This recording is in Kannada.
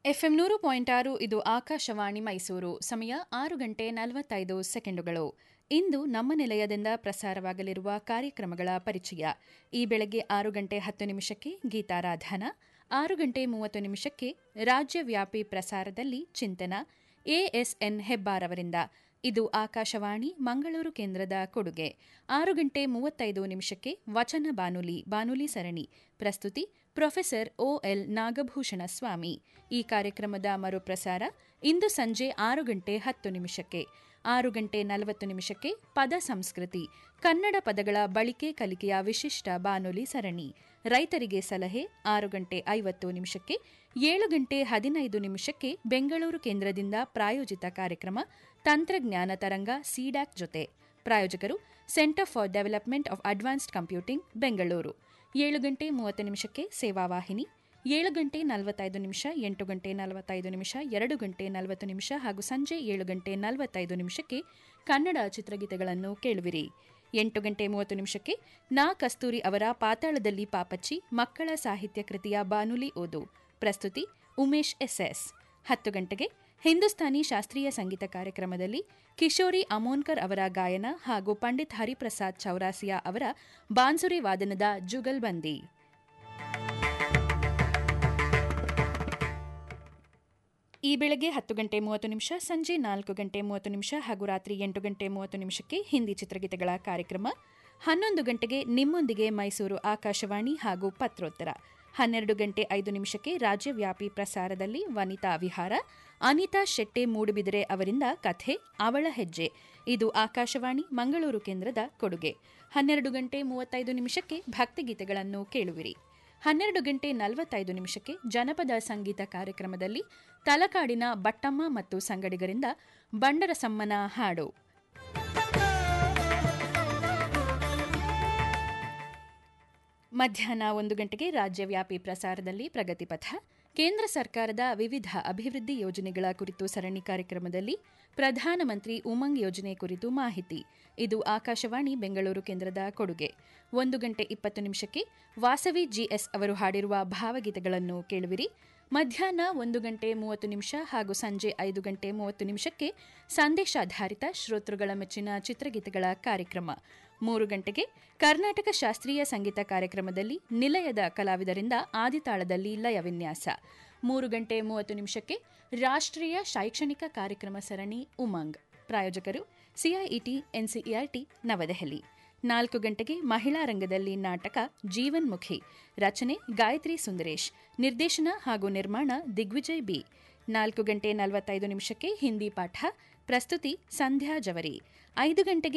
ಎಫ್ಎಂ ನೂರು ಪಾಯಿಂಟ್ ಆರು ಇದು ಆಕಾಶವಾಣಿ ಮೈಸೂರು ಸಮಯ ಆರು ಗಂಟೆ ನಲವತ್ತೈದು ಸೆಕೆಂಡುಗಳು ಇಂದು ನಮ್ಮ ನಿಲಯದಿಂದ ಪ್ರಸಾರವಾಗಲಿರುವ ಕಾರ್ಯಕ್ರಮಗಳ ಪರಿಚಯ ಈ ಬೆಳಗ್ಗೆ ಆರು ಗಂಟೆ ಹತ್ತು ನಿಮಿಷಕ್ಕೆ ಗೀತಾರಾಧನ ಆರು ಗಂಟೆ ಮೂವತ್ತು ನಿಮಿಷಕ್ಕೆ ರಾಜ್ಯವ್ಯಾಪಿ ಪ್ರಸಾರದಲ್ಲಿ ಚಿಂತನ ಎಎಸ್ಎನ್ ಹೆಬ್ಬಾರವರಿಂದ ಇದು ಆಕಾಶವಾಣಿ ಮಂಗಳೂರು ಕೇಂದ್ರದ ಕೊಡುಗೆ ಆರು ಗಂಟೆ ಮೂವತ್ತೈದು ನಿಮಿಷಕ್ಕೆ ವಚನ ಬಾನುಲಿ ಬಾನುಲಿ ಸರಣಿ ಪ್ರಸ್ತುತಿ ಪ್ರೊಫೆಸರ್ ಒಎಲ್ ನಾಗಭೂಷಣ ಸ್ವಾಮಿ ಈ ಕಾರ್ಯಕ್ರಮದ ಮರುಪ್ರಸಾರ ಇಂದು ಸಂಜೆ ಆರು ಗಂಟೆ ಹತ್ತು ನಿಮಿಷಕ್ಕೆ ಆರು ಗಂಟೆ ನಲವತ್ತು ನಿಮಿಷಕ್ಕೆ ಪದ ಸಂಸ್ಕೃತಿ ಕನ್ನಡ ಪದಗಳ ಬಳಕೆ ಕಲಿಕೆಯ ವಿಶಿಷ್ಟ ಬಾನುಲಿ ಸರಣಿ ರೈತರಿಗೆ ಸಲಹೆ ಆರು ಗಂಟೆ ಐವತ್ತು ನಿಮಿಷಕ್ಕೆ ಏಳು ಗಂಟೆ ಹದಿನೈದು ನಿಮಿಷಕ್ಕೆ ಬೆಂಗಳೂರು ಕೇಂದ್ರದಿಂದ ಪ್ರಾಯೋಜಿತ ಕಾರ್ಯಕ್ರಮ ತಂತ್ರಜ್ಞಾನ ತರಂಗ ಸಿಡ್ಯಾಕ್ ಜೊತೆ ಪ್ರಾಯೋಜಕರು centre for development of advanced computing Bengaluru ಏಳು ಗಂಟೆ ಮೂವತ್ತು ನಿಮಿಷಕ್ಕೆ ಸೇವಾವಾಹಿನಿ ಏಳು ಗಂಟೆ ನಲವತ್ತೈದು ನಿಮಿಷ ಎಂಟು ಗಂಟೆ ನಲವತ್ತೈದು ನಿಮಿಷ ಎರಡು ಗಂಟೆ ನಲವತ್ತು ನಿಮಿಷ ಹಾಗೂ ಸಂಜೆ ಏಳು ಗಂಟೆ ನಲವತ್ತೈದು ನಿಮಿಷಕ್ಕೆ ಕನ್ನಡ ಚಿತ್ರಗೀತೆಗಳನ್ನು ಕೇಳುವಿರಿ ಎಂಟು ಗಂಟೆ ಮೂವತ್ತು ನಿಮಿಷಕ್ಕೆ ನಾ ಕಸ್ತೂರಿ ಅವರ ಪಾತಾಳದಲ್ಲಿ ಪಾಪಚ್ಚಿ ಮಕ್ಕಳ ಸಾಹಿತ್ಯ ಕೃತಿಯ ಬಾನುಲಿ ಓದು ಪ್ರಸ್ತುತಿ ಉಮೇಶ್ ಎಸ್ಎಸ್ ಹತ್ತು ಗಂಟೆಗೆ ಹಿಂದೂಸ್ತಾನಿ ಶಾಸ್ತ್ರೀಯ ಸಂಗೀತ ಕಾರ್ಯಕ್ರಮದಲ್ಲಿ ಕಿಶೋರಿ ಅಮೋನ್ಕರ್ ಅವರ ಗಾಯನ ಹಾಗೂ ಪಂಡಿತ್ ಹರಿಪ್ರಸಾದ್ ಚೌರಾಸಿಯಾ ಅವರ ಬಾನ್ಸುರಿ ವಾದನದ ಜುಗಲ್ಬಂದಿ ಈ ಬೆಳಗ್ಗೆ ಹತ್ತು ಗಂಟೆ ಮೂವತ್ತು ನಿಮಿಷ ಸಂಜೆ ನಾಲ್ಕು ಗಂಟೆ ಮೂವತ್ತು ನಿಮಿಷ ಹಾಗೂ ರಾತ್ರಿ ಎಂಟು ಗಂಟೆ ಮೂವತ್ತು ನಿಮಿಷಕ್ಕೆ ಹಿಂದಿ ಚಿತ್ರಗೀತೆಗಳ ಕಾರ್ಯಕ್ರಮ ಹನ್ನೊಂದು ಗಂಟೆಗೆ ನಿಮ್ಮೊಂದಿಗೆ ಮೈಸೂರು ಆಕಾಶವಾಣಿ ಹಾಗೂ ಪತ್ರೋತ್ತರ ಹನ್ನೆರಡು ಗಂಟೆ ಐದು ನಿಮಿಷಕ್ಕೆ ರಾಜ್ಯವ್ಯಾಪಿ ಪ್ರಸಾರದಲ್ಲಿ ವನಿತಾ ವಿಹಾರ ಅನಿತಾ ಶೆಟ್ಟೆ ಮೂಡುಬಿದಿರೆ ಅವರಿಂದ ಕಥೆ ಅವಳ ಹೆಜ್ಜೆ ಇದು ಆಕಾಶವಾಣಿ ಮಂಗಳೂರು ಕೇಂದ್ರದ ಕೊಡುಗೆ ಹನ್ನೆರಡು ಗಂಟೆ ಮೂವತ್ತೈದು ನಿಮಿಷಕ್ಕೆ ಭಕ್ತಿಗೀತೆಗಳನ್ನು ಕೇಳುವಿರಿ ಹನ್ನೆರಡು ಗಂಟೆ ನಲವತ್ತೈದು ನಿಮಿಷಕ್ಕೆ ಜನಪದ ಸಂಗೀತ ಕಾರ್ಯಕ್ರಮದಲ್ಲಿ ತಲಕಾಡಿನ ಬಟ್ಟಮ್ಮ ಮತ್ತು ಸಂಗಡಿಗರಿಂದ ಬಂಡರಸಮ್ಮನ ಹಾಡು ಮಧ್ಯಾಹ್ನ ಒಂದು ಗಂಟೆಗೆ ರಾಜ್ಯವ್ಯಾಪಿ ಪ್ರಸಾರದಲ್ಲಿ ಪ್ರಗತಿಪಥ ಕೇಂದ್ರ ಸರ್ಕಾರದ ವಿವಿಧ ಅಭಿವೃದ್ಧಿ ಯೋಜನೆಗಳ ಕುರಿತು ಸರಣಿ ಕಾರ್ಯಕ್ರಮದಲ್ಲಿ ಪ್ರಧಾನಮಂತ್ರಿ ಉಮಂಗ್ ಯೋಜನೆ ಕುರಿತು ಮಾಹಿತಿ ಇದು ಆಕಾಶವಾಣಿ ಬೆಂಗಳೂರು ಕೇಂದ್ರದ ಕೊಡುಗೆ ಒಂದು ಗಂಟೆ ಇಪ್ಪತ್ತು ನಿಮಿಷಕ್ಕೆ ವಾಸವಿ ಜಿಎಸ್ ಅವರು ಹಾಡಿರುವ ಭಾವಗೀತೆಗಳನ್ನು ಕೇಳುವಿರಿ ಮಧ್ಯಾಹ್ನ ಒಂದು ಗಂಟೆ ಮೂವತ್ತು ನಿಮಿಷ ಹಾಗೂ ಸಂಜೆ ಐದು ಗಂಟೆ ಮೂವತ್ತು ನಿಮಿಷಕ್ಕೆ ಸಂದೇಶಾಧಾರಿತ ಶ್ರೋತೃಗಳ ಮೆಚ್ಚಿನ ಚಿತ್ರಗೀತೆಗಳ ಕಾರ್ಯಕ್ರಮ ಮೂರು ಗಂಟೆಗೆ ಕರ್ನಾಟಕ ಶಾಸ್ತ್ರೀಯ ಸಂಗೀತ ಕಾರ್ಯಕ್ರಮದಲ್ಲಿ ನಿಲಯದ ಕಲಾವಿದರಿಂದ ಆದಿತಾಳದಲ್ಲಿ ಲಯ ವಿನ್ಯಾಸ ಮೂರು ಗಂಟೆ ಮೂವತ್ತು ನಿಮಿಷಕ್ಕೆ ರಾಷ್ಟ್ರೀಯ ಶೈಕ್ಷಣಿಕ ಕಾರ್ಯಕ್ರಮ ಸರಣಿ ಉಮಂಗ್ ಪ್ರಾಯೋಜಕರು ಸಿಐಇಟಿ ಎನ್ಸಿಇಆರ್ಟಿ ನವದೆಹಲಿ ನಾಲ್ಕು ಗಂಟೆಗೆ ಮಹಿಳಾ ರಂಗದಲ್ಲಿ ನಾಟಕ ಜೀವನ್ಮುಖಿ ರಚನೆ ಗಾಯತ್ರಿ ಸುಂದರೇಶ್ ನಿರ್ದೇಶನ ಹಾಗೂ ನಿರ್ಮಾಣ ದಿಗ್ವಿಜಯ್ ಬಿ ನಾಲ್ಕು ಗಂಟೆ ನಲವತ್ತೈದು ನಿಮಿಷಕ್ಕೆ ಹಿಂದಿ ಪಾಠ ಪ್ರಸ್ತುತಿ ಸಂಧ್ಯಾ ಜವರಿ ಐದು ಗಂಟೆಗೆ